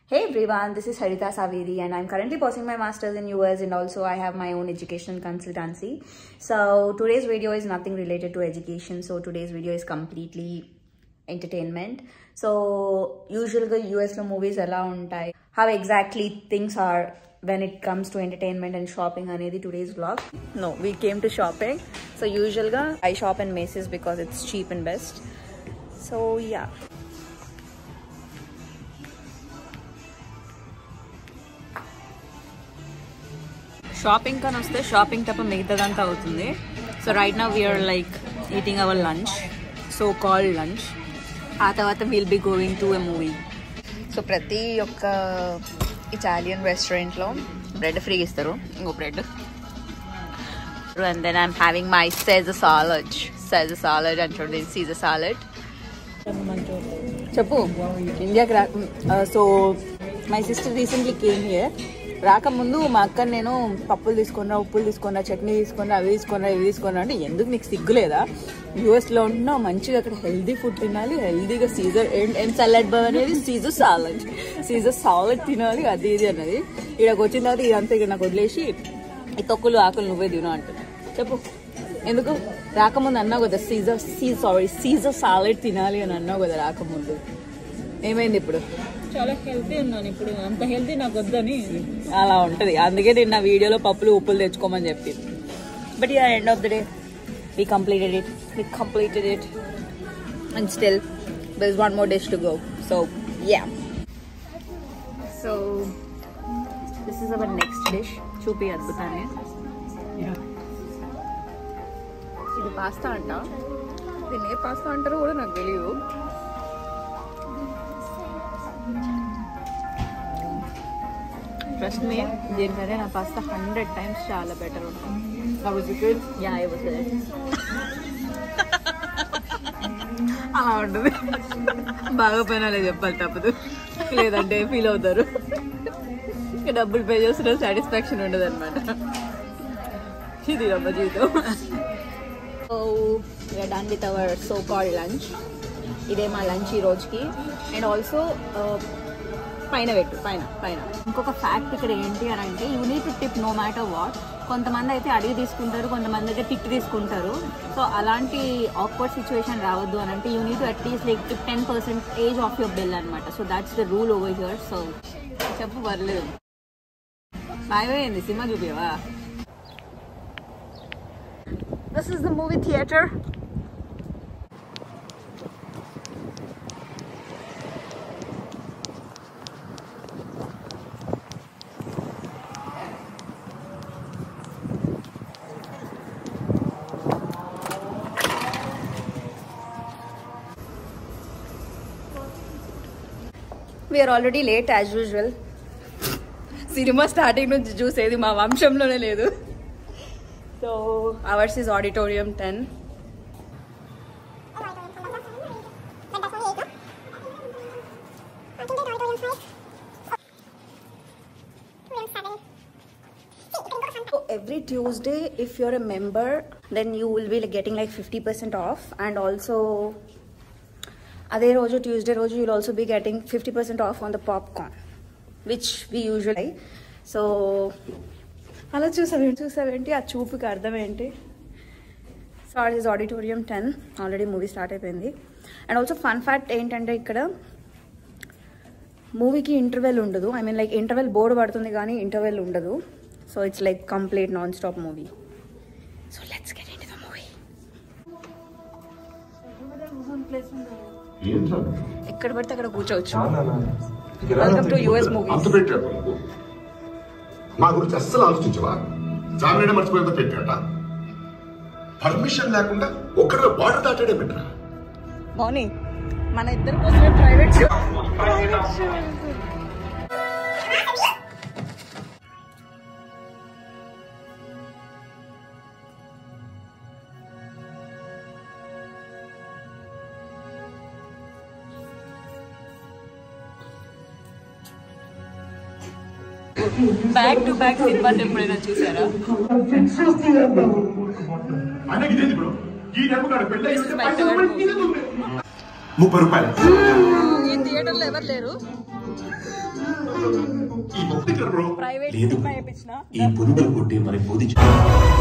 Hey everyone, this is Harita Saveri and I'm currently pursuing my masters in US and also I have my own educational consultancy. So today's video is nothing related to education. So today's video is completely entertainment. So usually US లో movies ఎలా ఉంటాయి how exactly things are when it comes to entertainment and shopping అనేది today's vlog. No, we came to shopping. So usually I shop in Macy's because it's cheap and best. So yeah. Shopping కని వస్తే shopping తప్ప మిగతాదంతా అవుతుంది so right నా we are like eating hour lunch so called lunch ఆ తర్వాత will be going to a movie so ప్రతి ఒక్క ఇటాలియన్ రెస్టారెంట్లో బ్రెడ్ ఫ్రీ ఇస్తారు ఇంకో bread and then I'm having my SEZ salad SEZ salad అంటుంది సీజ సాలడ్ చెప్పు ఇండియాకి రా so my sister recently came here రాకముందు మా అక్క నేను పప్పులు తీసుకున్నా ఉప్పులు తీసుకున్నా చట్నీ తీసుకున్నా అవి తీసుకున్నా ఇవి తీసుకున్నా అంటే ఎందుకు నీకు సిగ్గులేదా యూఎస్లో ఉంటున్నావు మంచిగా అక్కడ హెల్దీ ఫుడ్ తినాలి హెల్దీగా సీజర్ ఏం సలాడ్ బావ్ అనేది సీజర్ సాలడ్ సీజర్ సాలడ్ తినాలి అది ఇది అన్నది ఇక్కడికి వచ్చిన తర్వాత ఇదంతా ఇక్కడ నాకు వదిలేసి ఈ తొక్కులు ఆకులు నువ్వే తిను అంటుంది చెప్పు ఎందుకు రాకముందు అన్నావు కదా సీజర్ సీ సారీ సీజర్ సాలెడ్ తినాలి అని అన్నావు కదా రాకముందు ఏమైంది ఇప్పుడు చాలా హెల్తీ ఉన్నాను ఇప్పుడు అంత హెల్తీ నాకు వద్దని అలా ఉంటుంది అందుకే నేను నా వీడియోలో పప్పులు ఉప్పులు తెచ్చుకోమని చెప్పి but ya end of the day we completed it we completed it and still there is one more dish to go so ya so this is our next dish చూపి అద్భుతాన్ని ఇది పాస్తా అంట దీన్ని ఏ పాస్తా అంటారో కూడా నాకు తెలియదు trust me దీనికంటే నా పాస్తా హండ్రెడ్ టైమ్స్ చాలా బెటర్ ఉంటుంది యా ఐ వాజ్ అలా ఉంటుంది బాగా పోయినాలే చెప్పాలి తప్పదు లేదంటే ఫీల్ అవుతారు ఇక డబ్బులు పే చేస్తున్న సాటిస్ఫాక్షన్ ఉండదు అనమాట ఇది రమ్మ జీవితం so done with our so called lunch ఇదే మా లంచ్ ఈ రోజుకి అండ్ ఆల్సో పైన పెట్టు పైన పైన ఇంకొక ఫ్యాక్ట్ ఇక్కడ ఏంటి అని అంటే you need to tip no matter what కొంతమంది అయితే అడిగి తీసుకుంటారు కొంతమంది అయితే టిప్ తీసుకుంటారు సో అలాంటి ఆక్వర్డ్ సిచ్యువేషన్ రావద్దు అని అంటే you need to at least like tip ten percentage of your bill అనమాట so that's the rule over here so చెప్పు పర్లేదు బాయ్ అయింది సినిమా చూపివా this is the movie theatre we're already late as usual సినిమా స్టార్టింగ్ నుంచి చూసేది మా వంశంలోనే లేదు so ours is auditorium ten So every Tuesday, if you're a member, then you will be like getting like 50% off and also అదే రోజు Tuesday రోజు you'll also be getting fifty percent off on the popcorn which we usual so అలా చూసావేంటి చూసావేంటి ఆ చూపుకి అర్థం ఏంటి so our is auditorium ten already movie start అయిపోయింది అండ్ ఆల్సో ఫన్ ఫ్యాక్ట్ ఏంటంటే ఇక్కడ మూవీకి ఇంటర్వెల్ ఉండదు I mean like interval board పడుతుంది కానీ ఇంటర్వెల్ ఉండదు so it's like complete non stop movie so let's get in the movie ఏంట్రా ఎక్కడ పడితే అక్కడ కూర్చోవచ్చు ఇక రా, Welcome to US movies. అంత పెట్టాడు నువ్వు మా గురించి అస్సలు ఆలోచించవా జామినే మర్చిపోయేంత పెట్టాట పర్మిషన్ లేకుండా ఒక్కడే బార్డర్ దాటాడే పెట్టరా మౌని మన ఇద్దరి కోసమే private back to back cinemas ఎప్పుడైనా చూసారా ఆయనకి ఇదేంటి ఇప్పుడు ఈ డబ్బు కాడ పెళ్ళి This is my third movie. ముప్పై రూపాయలు ఈ థియేటర్లో ఎవరు లేరు ఈ ముప్పై బ్రో ప్రైవేట్ లేదు. సినిమా వేయించిన ఈ పురుగులు కొట్టి మరి పొది